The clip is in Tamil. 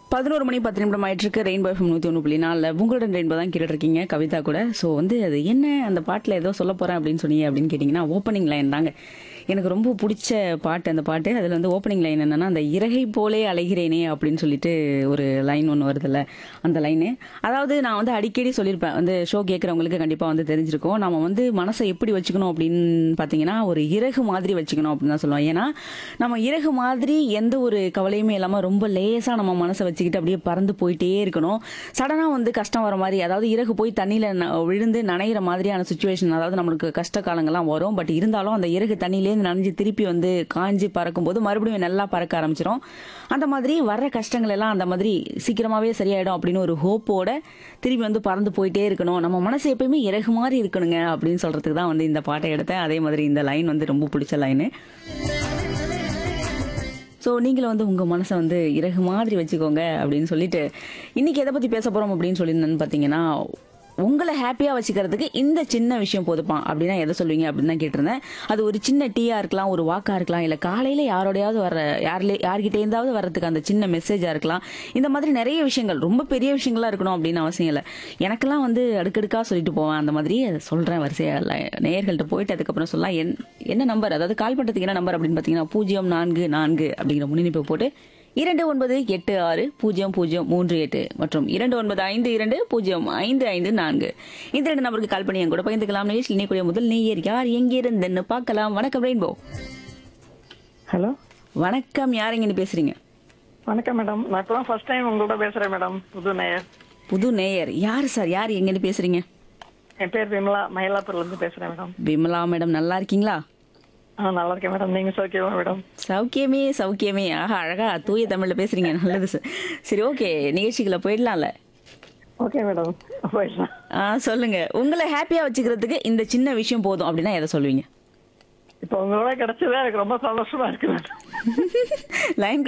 பதினோரு மணி பத்து நிமிடம் ஆயிட்டு இருக்கு ரெயின்போ எஃப்எம் நூற்றி ஒன்று புள்ளி நாலில் உங்களுடன் ரெயின்போ தான் கேட்டுட்டு இருக்கீங்க கவிதா கூட ஸோ வந்து அது என்ன அந்த பாட்டில் ஏதோ சொல்ல போகிறேன் அப்படின்னு சொன்னீங்க அப்படின்னு கேட்டிங்கன்னா ஓப்பனிங் லைன் தாங்க எனக்கு ரொம்ப பிடிச்ச பாட்டு அந்த பாட்டு அதில் வந்து ஓப்பனிங் லைன் என்னன்னா அந்த இறகை போலே அலைகிறேனே அப்படின்னு சொல்லிட்டு ஒரு லைன் ஒன்று வருதுல்ல அந்த லைனு அதாவது நான் வந்து அடிக்கடி சொல்லியிருப்பேன் வந்து ஷோ கேட்குறவங்களுக்கு கண்டிப்பாக வந்து தெரிஞ்சிருக்கும் நம்ம வந்து மனசை எப்படி வச்சுக்கணும் அப்படின்னு பார்த்தீங்கன்னா ஒரு இறகு மாதிரி வச்சுக்கணும் அப்படின்னு தான் சொல்லுவோம் ஏன்னா நம்ம இறகு மாதிரி எந்த ஒரு கவலையுமே இல்லாமல் ரொம்ப லேசாக நம்ம மனசை வச்சுக்கிட்டு அப்படியே பறந்து போயிட்டே இருக்கணும் சடனாக வந்து கஷ்டம் வர மாதிரி அதாவது இறகு போய் தண்ணியில் விழுந்து நனைகிற மாதிரியான சுச்சுவேஷன் அதாவது நம்மளுக்கு கஷ்ட காலங்கள்லாம் வரும் பட் இருந்தாலும் அந்த இறகு தண்ணியிலேருந்து நனைஞ்சு திருப்பி வந்து காஞ்சி பறக்கும் போது மறுபடியும் நல்லா பறக்க ஆரம்பிச்சிடும் அந்த மாதிரி வர்ற கஷ்டங்கள் எல்லாம் அந்த மாதிரி சீக்கிரமாவே சரியாயிடும் அப்படின்னு ஒரு ஹோப்போட திருப்பி வந்து பறந்து போயிட்டே இருக்கணும் நம்ம மனசு எப்பயுமே இறகு மாதிரி இருக்கணுங்க அப்படின்னு சொல்றதுக்கு தான் வந்து இந்த பாட்டை எடுத்தேன் அதே மாதிரி இந்த லைன் வந்து ரொம்ப பிடிச்ச லைனு ஸோ நீங்களும் வந்து உங்கள் மனசை வந்து இறகு மாதிரி வச்சுக்கோங்க அப்படின்னு சொல்லிட்டு இன்னைக்கு எதை பற்றி பேச போகிறோம் அப்படின்னு சொல்லியிருந்தேன்னு பார்த்தீங்கன்னா உங்களை ஹாப்பியாக வச்சுக்கிறதுக்கு இந்த சின்ன விஷயம் போதுப்பா அப்படின்னா எதை சொல்லுவீங்க அப்படின்னு தான் கேட்டிருந்தேன் அது ஒரு சின்ன டீயாக இருக்கலாம் ஒரு வாக்காக இருக்கலாம் இல்லை காலையில் யாரோடையாவது வர யாரிலே யார்கிட்ட இருந்தாவது வர்றதுக்கு அந்த சின்ன மெசேஜாக இருக்கலாம் இந்த மாதிரி நிறைய விஷயங்கள் ரொம்ப பெரிய விஷயங்களா இருக்கணும் அப்படின்னு அவசியம் இல்லை எனக்கெல்லாம் வந்து அடுக்கடுக்காக சொல்லிட்டு போவேன் அந்த மாதிரி அதை சொல்கிறேன் வரிசையாக நேயர்கள்ட்ட போயிட்டு அதுக்கப்புறம் சொல்லலாம் என் என்ன நம்பர் அதாவது கால் பண்ணுறதுக்கு என்ன நம்பர் அப்படின்னு பார்த்தீங்கன்னா பூஜ்ஜியம் நான்கு நான்கு அப்படிங்கிற முன்னிணைப்பை போட்டு இரண்டு ஒன்பது எட்டு ஆறு பூஜ்ஜியம் பூஜ்ஜியம் மூன்று எட்டு மற்றும் இரண்டு ஒன்பது ஐந்து இரண்டு பூஜ்ஜியம் ஐந்து ஐந்து நான்கு இந்த ரெண்டு நம்பருக்கு கால் பண்ணி என் கூட பகிர்ந்துக்கலாம் நிகழ்ச்சியில் இணையக்கூடிய முதல் நேயர் யார் எங்கிருந்துன்னு பார்க்கலாம் வணக்கம் ரெயின்போ ஹலோ வணக்கம் யார் எங்கன்னு பேசுறீங்க வணக்கம் மேடம் நான் இப்போ ஃபர்ஸ்ட் டைம் உங்கள்கிட்ட பேசுறேன் மேடம் புது நேயர் புது நேயர் யார் சார் யார் எங்கன்னு பேசுறீங்க என் பேர் விமலா மயிலாப்பூர்ல இருந்து பேசுறேன் மேடம் விமலா மேடம் நல்லா இருக்கீங்களா ஆ நல்லா இருக்கேன் மேடம் நீங்க சௌக்கியமா மேடம் சௌக்கியமே சௌக்கியமே ஆஹா அழகா தூய தமிழ்ல பேசுறீங்க நல்லது சார் சரி ஓகே நிகழ்ச்சிகளை போயிடலாம்ல ஓகே மேடம் போயிடலாம் ஆ சொல்லுங்க உங்களை ஹாப்பியா வச்சுக்கிறதுக்கு இந்த சின்ன விஷயம் போதும் அப்படின்னா எதை சொல்லுவீங்க இப்போ உங்களோட கிடைச்சதே எனக்கு ரொம்ப சந்தோஷமா இருக்கு மேடம் லைன்